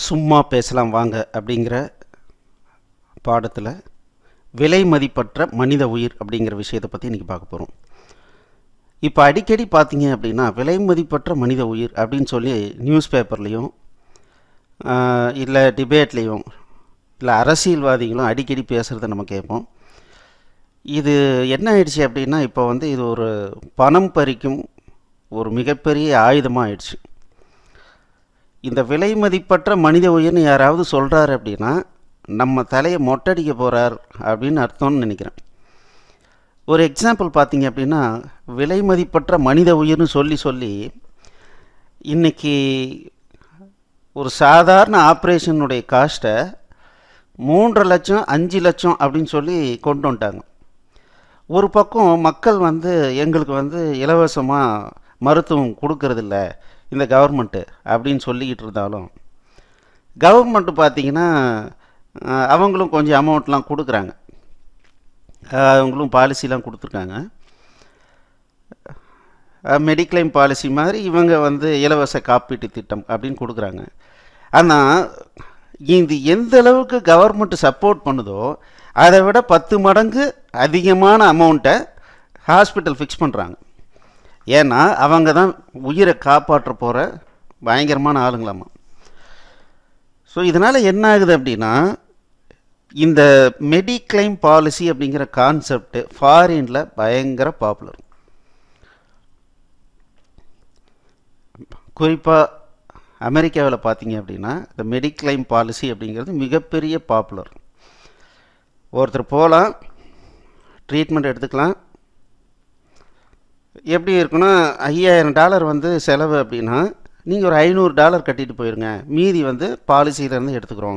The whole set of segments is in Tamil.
சும்மா பேசலாம் வாங்க அப்படிங்கிற பாடத்தில் விலை மதிப்பற்ற மனித உயிர் அப்படிங்கிற விஷயத்தை பற்றி இன்றைக்கி பார்க்க போகிறோம் இப்போ அடிக்கடி பார்த்தீங்க அப்படின்னா விலை மதிப்பற்ற மனித உயிர் அப்படின்னு சொல்லி நியூஸ் பேப்பர்லேயும் இல்லை டிபேட்லேயும் இல்லை அரசியல்வாதிகளும் அடிக்கடி பேசுகிறத நம்ம கேட்போம் இது என்ன ஆயிடுச்சு அப்படின்னா இப்போ வந்து இது ஒரு பணம் பறிக்கும் ஒரு மிகப்பெரிய ஆயுதமாக ஆயிடுச்சு இந்த விலை மதிப்பற்ற மனித உயிர்னு யாராவது சொல்கிறாரு அப்படின்னா நம்ம தலையை மொட்டடிக்க போகிறார் அப்படின்னு அர்த்தம்னு நினைக்கிறேன் ஒரு எக்ஸாம்பிள் பார்த்தீங்க அப்படின்னா விலை மதிப்பற்ற மனித உயிர்னு சொல்லி சொல்லி இன்றைக்கி ஒரு சாதாரண ஆப்ரேஷனுடைய காஸ்ட்டை மூன்றரை லட்சம் அஞ்சு லட்சம் அப்படின்னு சொல்லி கொண்டு வந்துட்டாங்க ஒரு பக்கம் மக்கள் வந்து எங்களுக்கு வந்து இலவசமாக மருத்துவம் கொடுக்கறதில்ல இந்த கவர்மெண்ட்டு அப்படின்னு சொல்லிக்கிட்டு இருந்தாலும் கவர்மெண்ட்டு பார்த்திங்கன்னா அவங்களும் கொஞ்சம் அமௌண்ட்லாம் கொடுக்குறாங்க அவங்களும் பாலிசிலாம் கொடுத்துருக்காங்க மெடிக்ளைம் பாலிசி மாதிரி இவங்க வந்து இலவச காப்பீட்டு திட்டம் அப்படின்னு கொடுக்குறாங்க ஆனால் இது எந்த அளவுக்கு கவர்மெண்ட் சப்போர்ட் பண்ணுதோ அதை விட பத்து மடங்கு அதிகமான அமௌண்ட்டை ஹாஸ்பிட்டல் ஃபிக்ஸ் பண்ணுறாங்க ஏன்னா அவங்க தான் உயிரை காப்பாற்ற போகிற பயங்கரமான ஆளுங்களாமா ஸோ இதனால் என்ன ஆகுது அப்படின்னா இந்த மெடிக்ளைம் பாலிசி அப்படிங்கிற கான்செப்ட் ஃபாரினில் பயங்கர பாப்புலர் குறிப்பாக அமெரிக்காவில் பார்த்தீங்க அப்படின்னா இந்த மெடிக்ளைம் பாலிசி அப்படிங்கிறது மிகப்பெரிய பாப்புலர் ஒருத்தர் போகலாம் ட்ரீட்மெண்ட் எடுத்துக்கலாம் எப்படி இருக்குன்னா ஐயாயிரம் டாலர் வந்து செலவு அப்படின்னா நீங்கள் ஒரு ஐநூறு டாலர் கட்டிட்டு போயிருங்க மீதி வந்து பாலிசியிலேருந்து எடுத்துக்கிறோம்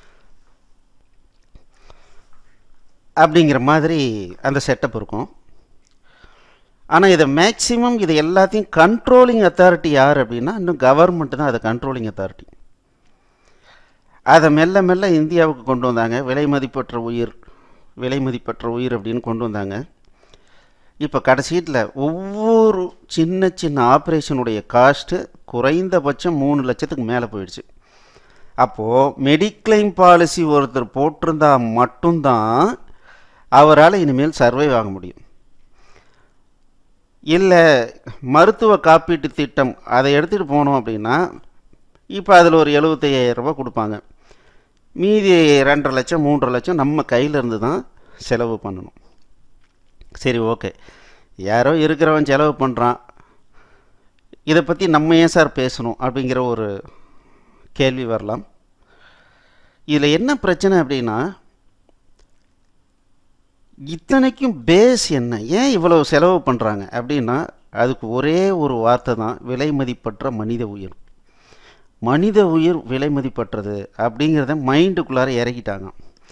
அப்படிங்கிற மாதிரி அந்த செட்டப் இருக்கும் ஆனால் இதை மேக்சிமம் இது எல்லாத்தையும் கண்ட்ரோலிங் அத்தாரிட்டி யார் அப்படின்னா இன்னும் கவர்மெண்ட் தான் அதை கண்ட்ரோலிங் அத்தாரிட்டி அதை மெல்ல மெல்ல இந்தியாவுக்கு கொண்டு வந்தாங்க விலை மதிப்பற்ற உயிர் விலை மதிப்பற்ற உயிர் அப்படின்னு கொண்டு வந்தாங்க இப்போ கடைசியில் ஒவ்வொரு சின்ன சின்ன ஆப்ரேஷனுடைய காஸ்ட்டு குறைந்தபட்சம் மூணு லட்சத்துக்கு மேலே போயிடுச்சு அப்போது மெடிக்ளைம் பாலிசி ஒருத்தர் போட்டிருந்தா மட்டும்தான் அவரால் இனிமேல் சர்வை ஆக முடியும் இல்லை மருத்துவ காப்பீட்டு திட்டம் அதை எடுத்துகிட்டு போனோம் அப்படின்னா இப்போ அதில் ஒரு எழுபத்தையாயிரம் ரூபா கொடுப்பாங்க மீதி ரெண்டரை லட்சம் மூன்றரை லட்சம் நம்ம கையில் இருந்து தான் செலவு பண்ணணும் சரி ஓகே யாரோ இருக்கிறவன் செலவு பண்ணுறான் இதை பற்றி நம்ம ஏன் சார் பேசணும் அப்படிங்கிற ஒரு கேள்வி வரலாம் இதில் என்ன பிரச்சனை அப்படின்னா இத்தனைக்கும் பேஸ் என்ன ஏன் இவ்வளோ செலவு பண்ணுறாங்க அப்படின்னா அதுக்கு ஒரே ஒரு வார்த்தை தான் விலை மதிப்பற்ற மனித உயிர் மனித உயிர் விலை மதிப்பற்றது அப்படிங்கிறத மைண்டுக்குள்ளார இறக்கிட்டாங்க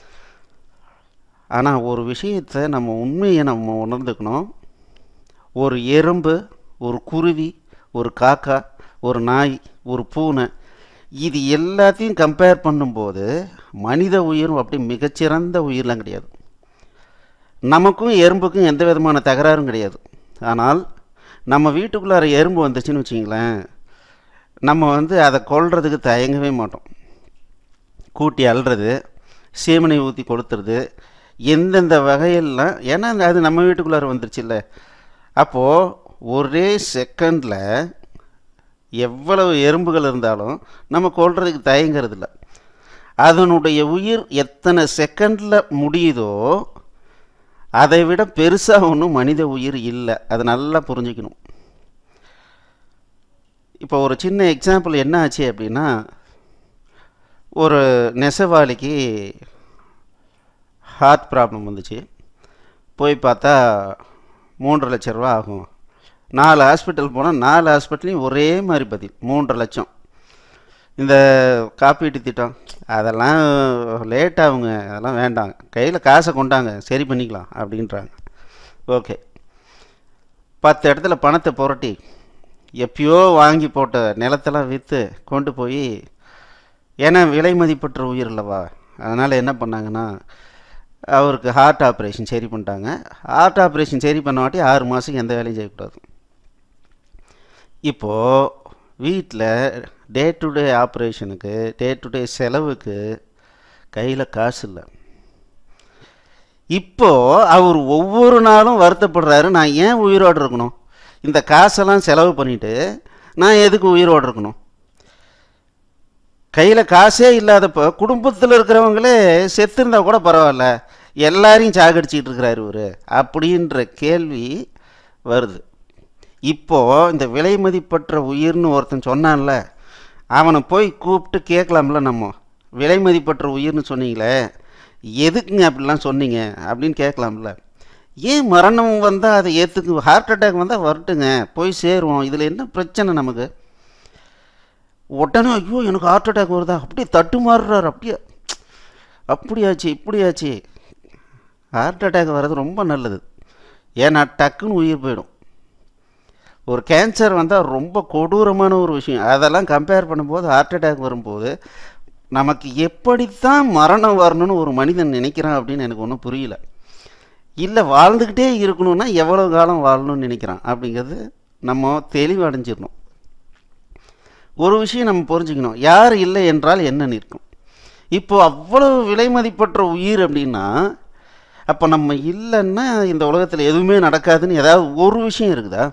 ஆனால் ஒரு விஷயத்தை நம்ம உண்மையை நம்ம உணர்ந்துக்கணும் ஒரு எறும்பு ஒரு குருவி ஒரு காக்கா ஒரு நாய் ஒரு பூனை இது எல்லாத்தையும் கம்பேர் பண்ணும்போது மனித உயிரும் அப்படி மிகச்சிறந்த உயிரெலாம் கிடையாது நமக்கும் எறும்புக்கும் எந்த விதமான தகராறும் கிடையாது ஆனால் நம்ம வீட்டுக்குள்ளார எறும்பு வந்துச்சுன்னு வச்சிங்களேன் நம்ம வந்து அதை கொல்றதுக்கு தயங்கவே மாட்டோம் கூட்டி அல்றது சீமனை ஊற்றி கொளுத்துறது எந்தெந்த வகையெல்லாம் ஏன்னா அது நம்ம வீட்டுக்குள்ளார வந்துருச்சுல்ல அப்போது ஒரே செகண்டில் எவ்வளவு எறும்புகள் இருந்தாலும் நம்ம கொல்றதுக்கு தயங்கிறது இல்லை அதனுடைய உயிர் எத்தனை செகண்டில் முடியுதோ அதை விட பெருசாக ஒன்றும் மனித உயிர் இல்லை அதை நல்லா புரிஞ்சுக்கணும் இப்போ ஒரு சின்ன எக்ஸாம்பிள் என்ன ஆச்சு அப்படின்னா ஒரு நெசவாளிக்கு ஹார்ட் ப்ராப்ளம் வந்துச்சு போய் பார்த்தா மூன்றரை லட்ச ரூபா ஆகும் நாலு ஹாஸ்பிட்டல் போனால் நாலு ஹாஸ்பிட்டலையும் ஒரே மாதிரி பதில் மூன்றரை லட்சம் இந்த காப்பீட்டு திட்டம் அதெல்லாம் லேட் ஆகுங்க அதெல்லாம் வேண்டாம் கையில் காசை கொண்டாங்க சரி பண்ணிக்கலாம் அப்படின்றாங்க ஓகே பத்து இடத்துல பணத்தை புரட்டி எப்பயோ வாங்கி போட்ட நிலத்தெல்லாம் விற்று கொண்டு போய் ஏன்னா விலை மதிப்பற்ற உயிர் இல்லவா அதனால் என்ன பண்ணாங்கன்னா அவருக்கு ஹார்ட் ஆப்ரேஷன் சரி பண்ணிட்டாங்க ஹார்ட் ஆப்ரேஷன் சரி பண்ண வாட்டி ஆறு மாதம் எந்த வேலையும் செய்யக்கூடாது இப்போது வீட்டில் டே டு டே ஆப்ரேஷனுக்கு டே டு டே செலவுக்கு கையில் காசு இல்லை இப்போ அவர் ஒவ்வொரு நாளும் வருத்தப்படுறாரு நான் ஏன் உயிரோடு இருக்கணும் இந்த காசெல்லாம் செலவு பண்ணிட்டு நான் எதுக்கு உயிரோடு இருக்கணும் கையில் காசே இல்லாதப்போ குடும்பத்தில் இருக்கிறவங்களே செத்துருந்தா கூட பரவாயில்ல எல்லாரையும் சாகடிச்சிக்கிட்டு இருக்கிறாரு இவர் அப்படின்ற கேள்வி வருது இப்போது இந்த விலை மதிப்பற்ற உயிர்னு ஒருத்தன் சொன்னான்ல அவனை போய் கூப்பிட்டு கேட்கலாம்ல நம்ம விலை மதிப்பற்ற உயிர்னு சொன்னீங்களே எதுக்குங்க அப்படிலாம் சொன்னீங்க அப்படின்னு கேட்கலாம்ல ஏன் மரணம் வந்தால் அதை ஏற்றுக்கு ஹார்ட் அட்டாக் வந்தால் வரட்டுங்க போய் சேருவோம் இதில் என்ன பிரச்சனை நமக்கு உடனே ஐயோ எனக்கு ஹார்ட் அட்டாக் வருதா அப்படியே தட்டு மாறுறாரு அப்படியே அப்படியாச்சு இப்படியாச்சு ஹார்ட் அட்டாக் வர்றது ரொம்ப நல்லது ஏன்னா டக்குன்னு உயிர் போயிடும் ஒரு கேன்சர் வந்தால் ரொம்ப கொடூரமான ஒரு விஷயம் அதெல்லாம் கம்பேர் பண்ணும்போது ஹார்ட் அட்டாக் வரும்போது நமக்கு எப்படித்தான் மரணம் வரணும்னு ஒரு மனிதன் நினைக்கிறான் அப்படின்னு எனக்கு ஒன்றும் புரியல இல்லை வாழ்ந்துக்கிட்டே இருக்கணும்னா எவ்வளோ காலம் வாழணும்னு நினைக்கிறான் அப்படிங்கிறது நம்ம தெளிவடைஞ்சிடணும் ஒரு விஷயம் நம்ம புரிஞ்சுக்கணும் யார் இல்லை என்றால் என்ன நிற்கும் இப்போ அவ்வளவு விலை மதிப்பற்ற உயிர் அப்படின்னா அப்போ நம்ம இல்லைன்னா இந்த உலகத்தில் எதுவுமே நடக்காதுன்னு ஏதாவது ஒரு விஷயம் இருக்குதா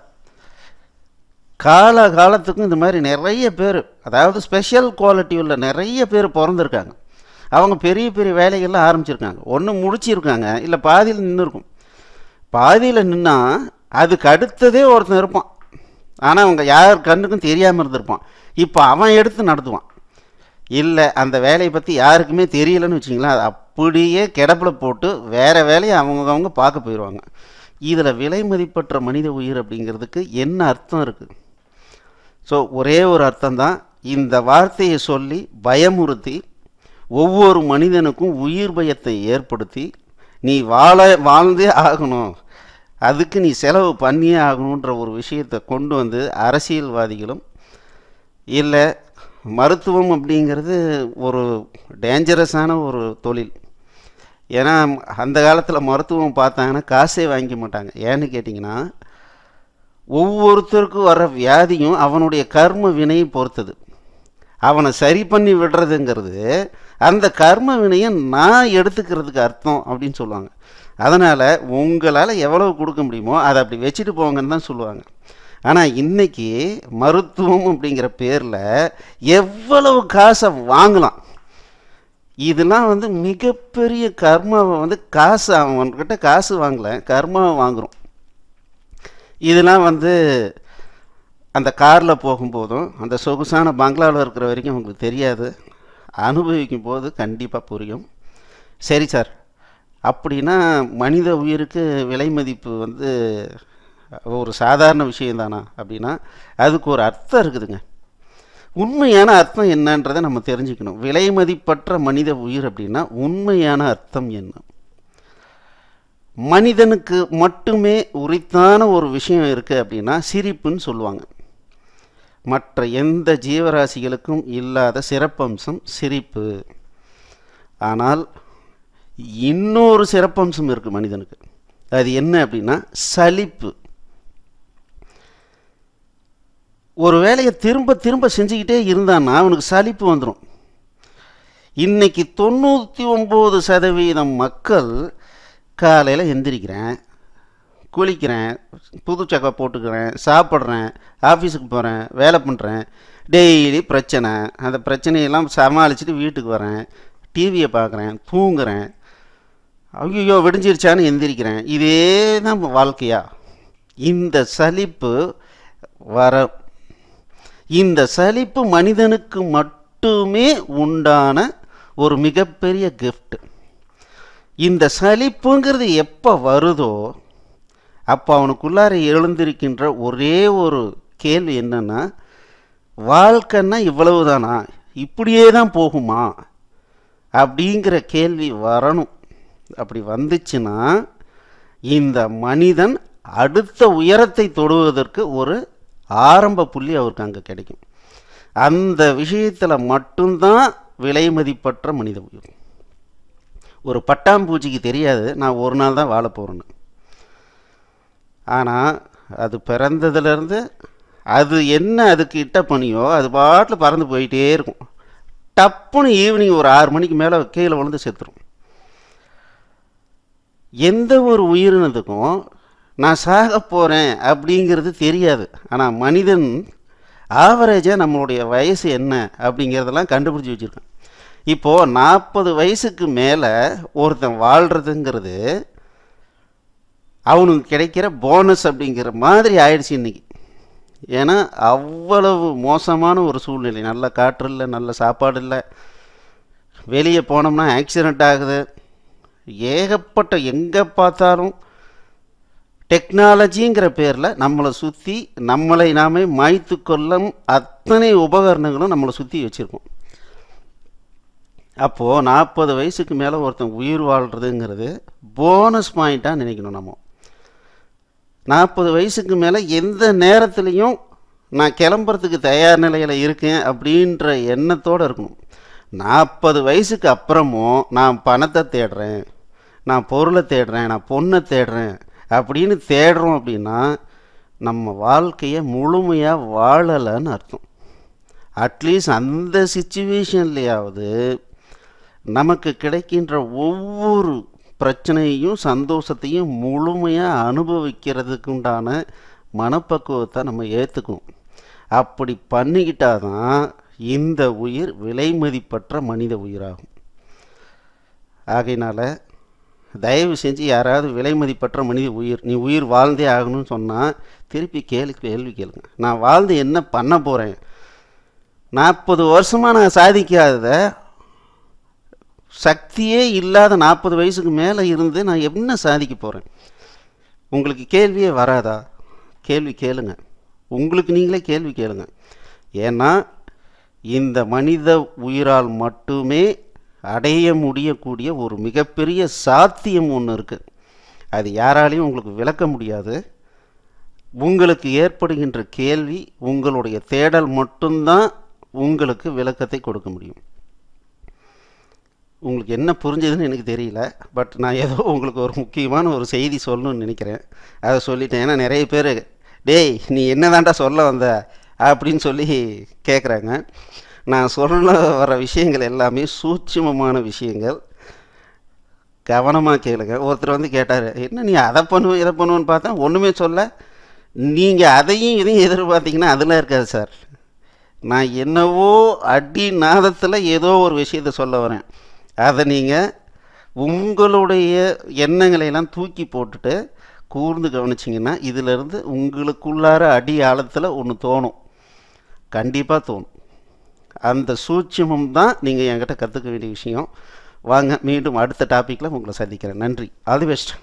கால காலத்துக்கும் இந்த மாதிரி நிறைய பேர் அதாவது ஸ்பெஷல் குவாலிட்டி உள்ள நிறைய பேர் பிறந்திருக்காங்க அவங்க பெரிய பெரிய வேலைகள்லாம் ஆரம்பிச்சிருக்காங்க ஒன்று முடிச்சிருக்காங்க இல்லை பாதியில் நின்று இருக்கும் பாதியில் நின்னா அதுக்கு அடுத்ததே ஒருத்தன் இருப்பான் ஆனால் அவங்க யார் கண்ணுக்கும் தெரியாமல் இருந்திருப்பான் இப்போ அவன் எடுத்து நடத்துவான் இல்லை அந்த வேலையை பற்றி யாருக்குமே தெரியலன்னு வச்சிங்களேன் அது அப்படியே கிடப்பில் போட்டு வேறு வேலையை அவங்க அவங்க பார்க்க போயிடுவாங்க இதில் விலை மதிப்பற்ற மனித உயிர் அப்படிங்கிறதுக்கு என்ன அர்த்தம் இருக்குது ஸோ ஒரே ஒரு அர்த்தம்தான் இந்த வார்த்தையை சொல்லி பயமுறுத்தி ஒவ்வொரு மனிதனுக்கும் உயிர் பயத்தை ஏற்படுத்தி நீ வாழ வாழ்ந்தே ஆகணும் அதுக்கு நீ செலவு பண்ணியே ஆகணுன்ற ஒரு விஷயத்தை கொண்டு வந்து அரசியல்வாதிகளும் இல்லை மருத்துவம் அப்படிங்கிறது ஒரு டேஞ்சரஸான ஒரு தொழில் ஏன்னா அந்த காலத்தில் மருத்துவம் பார்த்தாங்கன்னா காசே வாங்கிக்க மாட்டாங்க ஏன்னு கேட்டிங்கன்னா ஒவ்வொருத்தருக்கும் வர வியாதியும் அவனுடைய கர்ம வினையை பொறுத்தது அவனை சரி பண்ணி விடுறதுங்கிறது அந்த கர்ம வினையை நான் எடுத்துக்கிறதுக்கு அர்த்தம் அப்படின்னு சொல்லுவாங்க அதனால் உங்களால் எவ்வளவு கொடுக்க முடியுமோ அதை அப்படி வச்சுட்டு போங்கன்னு தான் சொல்லுவாங்க ஆனால் இன்றைக்கி மருத்துவம் அப்படிங்கிற பேரில் எவ்வளவு காசை வாங்கலாம் இதெல்லாம் வந்து மிகப்பெரிய கர்மாவை வந்து காசு அவன்கிட்ட காசு வாங்கலை கர்மாவை வாங்குகிறோம் இதெல்லாம் வந்து அந்த காரில் போகும்போதும் அந்த சொகுசான பங்களாவில் இருக்கிற வரைக்கும் உங்களுக்கு தெரியாது அனுபவிக்கும் போது கண்டிப்பாக புரியும் சரி சார் அப்படின்னா மனித உயிருக்கு விலை மதிப்பு வந்து ஒரு சாதாரண விஷயந்தானா அப்படின்னா அதுக்கு ஒரு அர்த்தம் இருக்குதுங்க உண்மையான அர்த்தம் என்னன்றதை நம்ம தெரிஞ்சுக்கணும் விலை மதிப்பற்ற மனித உயிர் அப்படின்னா உண்மையான அர்த்தம் என்ன மனிதனுக்கு மட்டுமே உரித்தான ஒரு விஷயம் இருக்குது அப்படின்னா சிரிப்புன்னு சொல்லுவாங்க மற்ற எந்த ஜீவராசிகளுக்கும் இல்லாத சிறப்பம்சம் சிரிப்பு ஆனால் இன்னொரு சிறப்பம்சம் இருக்குது மனிதனுக்கு அது என்ன அப்படின்னா சலிப்பு ஒரு வேலையை திரும்ப திரும்ப செஞ்சுக்கிட்டே இருந்தான்னா அவனுக்கு சலிப்பு வந்துடும் இன்னைக்கு தொண்ணூற்றி ஒம்பது சதவீதம் மக்கள் காலையில் எந்திரிக்கிறேன் குளிக்கிறேன் புது சக்கை போட்டுக்கிறேன் சாப்பிட்றேன் ஆஃபீஸுக்கு போகிறேன் வேலை பண்ணுறேன் டெய்லி பிரச்சனை அந்த பிரச்சனையெல்லாம் சமாளிச்சுட்டு வீட்டுக்கு வரேன் டிவியை பார்க்குறேன் தூங்குறேன் ஐயோ விடிஞ்சிருச்சான்னு எந்திரிக்கிறேன் இதே தான் வாழ்க்கையா இந்த சலிப்பு வர இந்த சலிப்பு மனிதனுக்கு மட்டுமே உண்டான ஒரு மிகப்பெரிய கிஃப்ட் இந்த சலிப்புங்கிறது எப்போ வருதோ அப்போ அவனுக்குள்ளார எழுந்திருக்கின்ற ஒரே ஒரு கேள்வி என்னன்னா வாழ்க்கைன்னா இவ்வளவு தானா இப்படியே தான் போகுமா அப்படிங்கிற கேள்வி வரணும் அப்படி வந்துச்சுன்னா இந்த மனிதன் அடுத்த உயரத்தை தொடுவதற்கு ஒரு ஆரம்ப புள்ளி அவருக்கு அங்கே கிடைக்கும் அந்த விஷயத்தில் மட்டும்தான் விலை மதிப்பற்ற மனித உயிர் ஒரு பட்டாம்பூச்சிக்கு தெரியாது நான் ஒரு நாள் தான் வாழ போகிறேன்னு ஆனால் அது பிறந்ததுலேருந்து அது என்ன அதுக்கு இட்ட பணியோ அது பாட்டில் பறந்து போயிட்டே இருக்கும் டப்புன்னு ஈவினிங் ஒரு ஆறு மணிக்கு மேலே கீழே விழுந்து செத்துரும் எந்த ஒரு உயிரினத்துக்கும் நான் சாக போகிறேன் அப்படிங்கிறது தெரியாது ஆனால் மனிதன் ஆவரேஜாக நம்மளுடைய வயசு என்ன அப்படிங்கிறதெல்லாம் கண்டுபிடிச்சி வச்சுருக்கான் இப்போது நாற்பது வயசுக்கு மேலே ஒருத்தன் வாழ்கிறதுங்கிறது அவனுக்கு கிடைக்கிற போனஸ் அப்படிங்கிற மாதிரி ஆயிடுச்சு இன்னைக்கு ஏன்னா அவ்வளவு மோசமான ஒரு சூழ்நிலை நல்ல காற்று இல்லை நல்ல சாப்பாடு இல்லை வெளியே போனோம்னா ஆக்சிடெண்ட் ஆகுது ஏகப்பட்ட எங்கே பார்த்தாலும் டெக்னாலஜிங்கிற பேரில் நம்மளை சுற்றி நம்மளை நாமே மாய்த்து கொள்ளும் அத்தனை உபகரணங்களும் நம்மளை சுற்றி வச்சுருக்கோம் அப்போது நாற்பது வயசுக்கு மேலே ஒருத்தன் உயிர் வாழ்கிறதுங்கிறது போனஸ் பாயிண்ட்டாக நினைக்கணும் நம்ம நாற்பது வயசுக்கு மேலே எந்த நேரத்துலையும் நான் கிளம்புறதுக்கு தயார் நிலையில் இருக்கேன் அப்படின்ற எண்ணத்தோடு இருக்கணும் நாற்பது வயசுக்கு அப்புறமும் நான் பணத்தை தேடுறேன் நான் பொருளை தேடுறேன் நான் பொண்ணை தேடுறேன் அப்படின்னு தேடுறோம் அப்படின்னா நம்ம வாழ்க்கையை முழுமையாக வாழலைன்னு அர்த்தம் அட்லீஸ்ட் அந்த சுச்சுவேஷன்லேயாவது நமக்கு கிடைக்கின்ற ஒவ்வொரு பிரச்சனையையும் சந்தோஷத்தையும் முழுமையாக அனுபவிக்கிறதுக்கு உண்டான மனப்பக்குவத்தை நம்ம ஏற்றுக்கணும் அப்படி பண்ணிக்கிட்டாதான் இந்த உயிர் விலை மதிப்பற்ற மனித உயிராகும் ஆகையினால் தயவு செஞ்சு யாராவது விலை மதிப்பற்ற மனித உயிர் நீ உயிர் வாழ்ந்தே ஆகணும்னு சொன்னால் திருப்பி கேள்வி கேள்வி கேளுங்க நான் வாழ்ந்து என்ன பண்ண போகிறேன் நாற்பது வருஷமாக நான் சாதிக்காததை சக்தியே இல்லாத நாற்பது வயசுக்கு மேலே இருந்து நான் என்ன சாதிக்க போகிறேன் உங்களுக்கு கேள்வியே வராதா கேள்வி கேளுங்க உங்களுக்கு நீங்களே கேள்வி கேளுங்க ஏன்னா இந்த மனித உயிரால் மட்டுமே அடைய முடியக்கூடிய ஒரு மிகப்பெரிய சாத்தியம் ஒன்று இருக்குது அது யாராலையும் உங்களுக்கு விளக்க முடியாது உங்களுக்கு ஏற்படுகின்ற கேள்வி உங்களுடைய தேடல் மட்டும்தான் உங்களுக்கு விளக்கத்தை கொடுக்க முடியும் உங்களுக்கு என்ன புரிஞ்சதுன்னு எனக்கு தெரியல பட் நான் ஏதோ உங்களுக்கு ஒரு முக்கியமான ஒரு செய்தி சொல்லணும்னு நினைக்கிறேன் அதை சொல்லிட்டேன் ஏன்னா நிறைய பேர் டேய் நீ என்ன சொல்ல வந்த அப்படின்னு சொல்லி கேட்குறாங்க நான் சொல்ல வர விஷயங்கள் எல்லாமே சூட்சுமமான விஷயங்கள் கவனமாக கேளுங்க ஒருத்தர் வந்து கேட்டார் என்ன நீ அதை பண்ணுவேன் இதை பண்ணுவேன்னு பார்த்தா ஒன்றுமே சொல்ல நீங்கள் அதையும் இதையும் எதிர்பார்த்தீங்கன்னா அதெல்லாம் இருக்காது சார் நான் என்னவோ அடி நாதத்தில் ஏதோ ஒரு விஷயத்தை சொல்ல வரேன் அதை நீங்கள் உங்களுடைய எண்ணங்களை எல்லாம் தூக்கி போட்டுட்டு கூர்ந்து கவனிச்சிங்கன்னா இதிலிருந்து உங்களுக்குள்ளார அடி ஆழத்தில் ஒன்று தோணும் கண்டிப்பாக தோணும் அந்த சூட்சமம் தான் நீங்கள் என்கிட்ட கற்றுக்க வேண்டிய விஷயம் வாங்க மீண்டும் அடுத்த டாப்பிக்கில் உங்களை சந்திக்கிறேன் நன்றி ஆல் தி பெஸ்ட்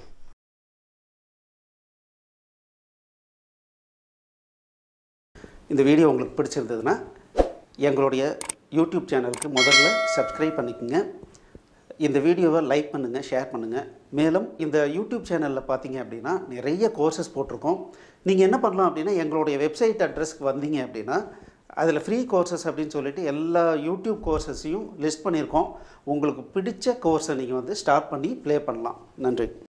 இந்த வீடியோ உங்களுக்கு பிடிச்சிருந்ததுன்னா எங்களுடைய யூடியூப் சேனலுக்கு முதல்ல சப்ஸ்கிரைப் பண்ணிக்கோங்க இந்த வீடியோவை லைக் பண்ணுங்கள் ஷேர் பண்ணுங்கள் மேலும் இந்த யூடியூப் சேனலில் பார்த்தீங்க அப்படின்னா நிறைய கோர்சஸ் போட்டிருக்கோம் நீங்கள் என்ன பண்ணலாம் அப்படின்னா எங்களுடைய வெப்சைட் அட்ரஸ்க்கு வந்தீங்க அப்படின்னா அதில் ஃப்ரீ கோர்சஸ் அப்படின்னு சொல்லிட்டு எல்லா யூடியூப் கோர்சஸையும் லிஸ்ட் பண்ணியிருக்கோம் உங்களுக்கு பிடிச்ச கோர்ஸை நீங்கள் வந்து ஸ்டார்ட் பண்ணி ப்ளே பண்ணலாம் நன்றி